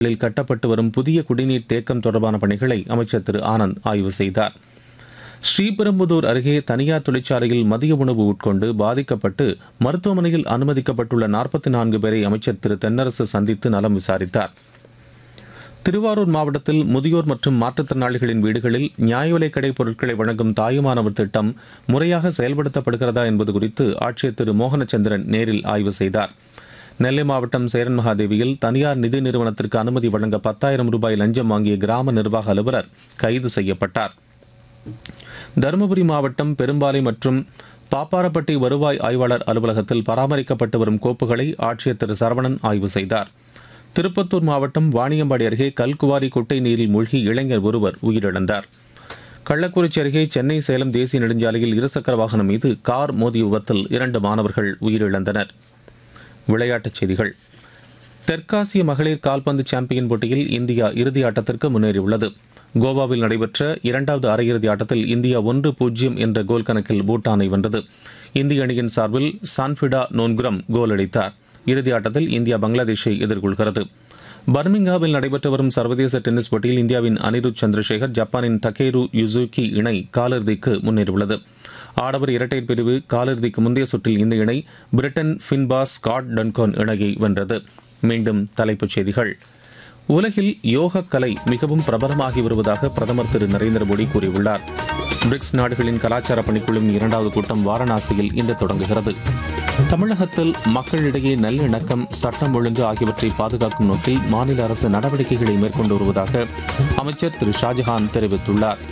களில் கட்டப்பட்டு வரும் புதிய குடிநீர் தேக்கம் தொடர்பான பணிகளை அமைச்சர் திரு ஆனந்த் ஆய்வு செய்தார் ஸ்ரீபெரும்புதூர் அருகே தனியார் தொழிற்சாலையில் மதிய உணவு உட்கொண்டு பாதிக்கப்பட்டு மருத்துவமனையில் அனுமதிக்கப்பட்டுள்ள நாற்பத்தி நான்கு பேரை அமைச்சர் திரு தென்னரசு சந்தித்து நலம் விசாரித்தார் திருவாரூர் மாவட்டத்தில் முதியோர் மற்றும் மாற்றுத்திறனாளிகளின் வீடுகளில் நியாய விலைக் கடை பொருட்களை வழங்கும் தாயுமானவர் திட்டம் முறையாக செயல்படுத்தப்படுகிறதா என்பது குறித்து ஆட்சியர் திரு மோகனச்சந்திரன் நேரில் ஆய்வு செய்தார் நெல்லை மாவட்டம் சேரன் மகாதேவியில் தனியார் நிதி நிறுவனத்திற்கு அனுமதி வழங்க பத்தாயிரம் ரூபாய் லஞ்சம் வாங்கிய கிராம நிர்வாக அலுவலர் கைது செய்யப்பட்டார் தருமபுரி மாவட்டம் பெரும்பாலை மற்றும் பாப்பாரப்பட்டி வருவாய் ஆய்வாளர் அலுவலகத்தில் பராமரிக்கப்பட்டு வரும் கோப்புகளை ஆட்சியர் திரு சரவணன் ஆய்வு செய்தார் திருப்பத்தூர் மாவட்டம் வாணியம்பாடி அருகே கல்குவாரி குட்டை நீரில் மூழ்கி இளைஞர் ஒருவர் உயிரிழந்தார் கள்ளக்குறிச்சி அருகே சென்னை சேலம் தேசிய நெடுஞ்சாலையில் இருசக்கர வாகனம் மீது கார் மோதிய விபத்தில் இரண்டு மாணவர்கள் உயிரிழந்தனர் விளையாட்டுச் செய்திகள் தெற்காசிய மகளிர் கால்பந்து சாம்பியன் போட்டியில் இந்தியா இறுதி ஆட்டத்திற்கு முன்னேறியுள்ளது கோவாவில் நடைபெற்ற இரண்டாவது அரையிறுதி ஆட்டத்தில் இந்தியா ஒன்று பூஜ்ஜியம் என்ற கோல் கணக்கில் பூட்டானை வென்றது இந்திய அணியின் சார்பில் சான்ஃபிடா நோன்குரம் கோல் அடித்தார் இறுதி ஆட்டத்தில் இந்தியா பங்களாதேஷை எதிர்கொள்கிறது பர்மிங்ஹாமில் நடைபெற்று வரும் சர்வதேச டென்னிஸ் போட்டியில் இந்தியாவின் அனிருத் சந்திரசேகர் ஜப்பானின் டகேரு யுசுகி இணை காலிறுதிக்கு முன்னேறியுள்ளது ஆடவர் இரட்டையர் பிரிவு காலிறுதிக்கு முந்தைய சுற்றில் இந்த இணை பிரிட்டன் ஃபின்பாஸ் ஸ்காட் டன்கான் இணையை வென்றது மீண்டும் தலைப்புச் செய்திகள் உலகில் யோக கலை மிகவும் பிரபலமாகி வருவதாக பிரதமர் திரு நரேந்திர மோடி கூறியுள்ளார் பிரிக்ஸ் நாடுகளின் கலாச்சார பணிக்குழுவின் இரண்டாவது கூட்டம் வாரணாசியில் இன்று தொடங்குகிறது தமிழகத்தில் மக்களிடையே நல்லிணக்கம் சட்டம் ஒழுங்கு ஆகியவற்றை பாதுகாக்கும் நோக்கில் மாநில அரசு நடவடிக்கைகளை மேற்கொண்டு வருவதாக அமைச்சர் திரு ஷாஜஹான் தெரிவித்துள்ளார்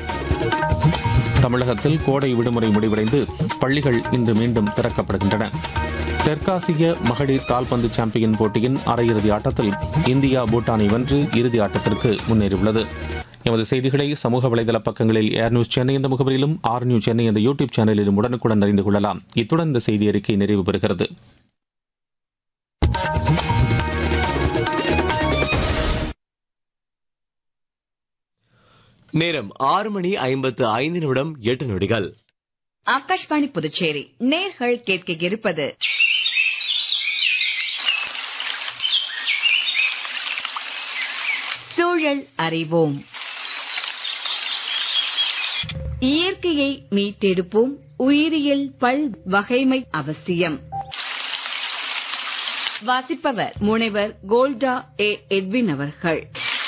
தமிழகத்தில் கோடை விடுமுறை முடிவடைந்து பள்ளிகள் இன்று மீண்டும் திறக்கப்படுகின்றன தெற்காசிய மகளிர் கால்பந்து சாம்பியன் போட்டியின் அரையிறுதி ஆட்டத்தில் இந்தியா பூட்டானை வென்று இறுதி ஆட்டத்திற்கு முன்னேறியுள்ளது எமது செய்திகளை சமூக வலைதள பக்கங்களில் ஏர் நியூஸ் சென்னை என்ற முகவரியிலும் ஆர் நியூஸ் சென்னை என்ற யூடியூப் சேனலிலும் உடனுக்குடன் அறிந்து கொள்ளலாம் இத்துடன் இந்த செய்தி அறிக்கை நிறைவு பெறுகிறது நேரம் ஆறு மணி ஐம்பத்து ஐந்து நிமிடம் எட்டு நொடிகள் ஆகாஷ்வாணி புதுச்சேரி நேர்கள் கேட்க இருப்பது சூழல் அறிவோம் இயற்கையை மீட்டெடுப்போம் உயிரியல் பல் வகைமை அவசியம் வாசிப்பவர் முனைவர் கோல்டா ஏ எட்வின் அவர்கள்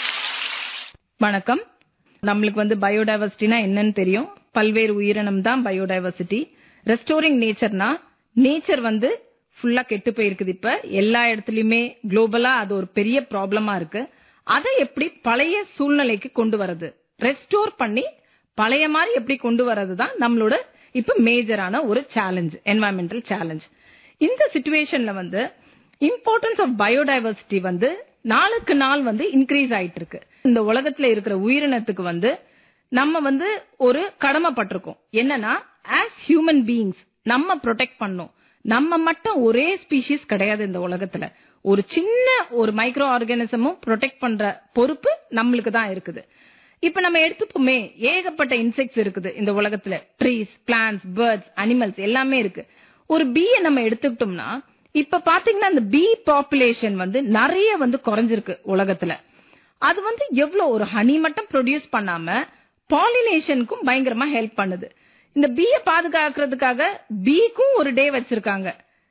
வணக்கம் நம்மளுக்கு வந்து பயோடைவர்சிட்டினா என்னன்னு தெரியும் பல்வேறு உயிரினம் தான் பயோடைவர்சிட்டி ரெஸ்டோரிங் நேச்சர்னா நேச்சர் வந்து ஃபுல்லா கெட்டு போயிருக்குது இப்ப எல்லா இடத்துலயுமே குளோபலா அது ஒரு பெரிய ப்ராப்ளமா இருக்கு அதை எப்படி பழைய சூழ்நிலைக்கு கொண்டு வரது ரெஸ்டோர் பண்ணி பழைய மாதிரி எப்படி கொண்டு வரது தான் நம்மளோட இப்ப மேஜரான ஒரு சேலஞ்ச் என்வாயன்மெண்டல் சேலஞ்ச் இந்த சுச்சுவேஷன்ல வந்து இம்பார்ட்டன்ஸ் ஆஃப் பயோடைவர்சிட்டி வந்து நாளுக்கு நாள் வந்து இன்க்ரீஸ் ஆயிட்டு இருக்கு இந்த உலகத்துல இருக்கிற உயிரினத்துக்கு வந்து நம்ம வந்து ஒரு கடமைப்பட்டிருக்கோம் என்னன்னா ஆஸ் ஹியூமன் பீயிங்ஸ் நம்ம ப்ரொடெக்ட் பண்ணோம் நம்ம மட்டும் ஒரே ஸ்பீஷிஸ் கிடையாது இந்த உலகத்துல ஒரு சின்ன ஒரு மைக்ரோ ஆர்கானிசமும் ப்ரொடெக்ட் பண்ற பொறுப்பு நம்மளுக்கு தான் இருக்குது இப்ப நம்ம எடுத்துப்போமே ஏகப்பட்ட இன்செக்ட்ஸ் இருக்குது இந்த உலகத்துல ட்ரீஸ் பிளான்ஸ் பேர்ட்ஸ் அனிமல்ஸ் எல்லாமே இருக்கு ஒரு பீயை நம்ம எடுத்துக்கிட்டோம்னா இப்ப பாத்தீங்கன்னா இந்த பீ பாப்புலேஷன் வந்து நிறைய வந்து குறைஞ்சிருக்கு உலகத்துல அது வந்து எவ்வளவு ஒரு ஹனி மட்டும் ப்ரொடியூஸ் பண்ணாம பாலினேஷனுக்கும் பயங்கரமா ஹெல்ப் பண்ணுது இந்த பீய பாதுகாக்கிறதுக்காக பீக்கும் ஒரு டே வச்சிருக்காங்க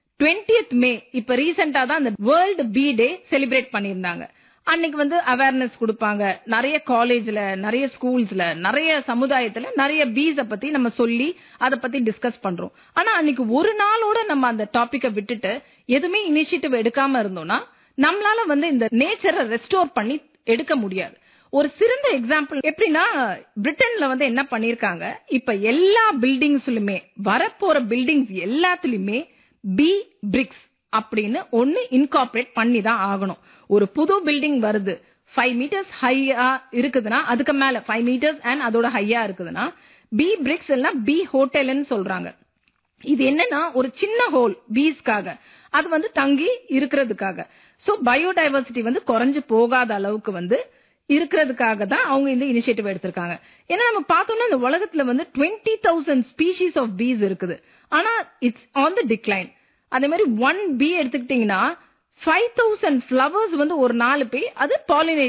20th மே இப்ப ரீசெண்டா தான் இந்த வேர்ல்டு பீ டே செலிப்ரேட் பண்ணியிருந்தாங்க அன்னைக்கு வந்து அவேர்னஸ் கொடுப்பாங்க நிறைய காலேஜ்ல நிறைய ஸ்கூல்ஸ்ல நிறைய சமுதாயத்துல நிறைய பீஸ பத்தி நம்ம சொல்லி அத பத்தி டிஸ்கஸ் பண்றோம் ஆனா அன்னைக்கு ஒரு நாளோட நம்ம அந்த டாபிக்க விட்டுட்டு எதுவுமே இனிஷியேட்டிவ் எடுக்காம இருந்தோம்னா நம்மளால வந்து இந்த நேச்சரை ரெஸ்டோர் பண்ணி எடுக்க முடியாது ஒரு சிறந்த எக்ஸாம்பிள் எப்படின்னா பிரிட்டன்ல வந்து என்ன பண்ணிருக்காங்க இப்ப எல்லா பில்டிங்ஸ்லுமே வரப்போற பில்டிங்ஸ் எல்லாத்துலயுமே பி பிரிக்ஸ் அப்படின்னு ஒன்னு இன்கார்பரேட் பண்ணி தான் ஆகணும் ஒரு புது பில்டிங் வருது ஃபைவ் மீட்டர்ஸ் ஹையா இருக்குதுன்னா அதுக்கு மேல ஃபைவ் மீட்டர்ஸ் அண்ட் அதோட ஹையா இருக்குதுன்னா பி பிரிக்ஸ் இல்லைன்னா பி ஹோட்டல்னு சொல்றாங்க இது என்னன்னா ஒரு சின்ன ஹோல் பீஸ்க்காக அது வந்து தங்கி இருக்கிறதுக்காக சோ பயோடைவர்சிட்டி வந்து குறைஞ்சு போகாத அளவுக்கு வந்து இருக்கிறதுக்காக தான் அவங்க இந்த இனிஷியேட்டிவ் எடுத்திருக்காங்க ஏன்னா நம்ம பார்த்தோம்னா இந்த உலகத்துல வந்து twenty thousand species of bees இருக்குது ஆனா இட்ஸ் ஆன் த டிக்ளைன் அதே மாதிரி ஒன் பி எடுத்துக்கிட்டீங்கன்னா ஃபைவ் தௌசண்ட் ஃபிளவர்ஸ் வந்து ஒரு நாலு போய் அது பாலினேட்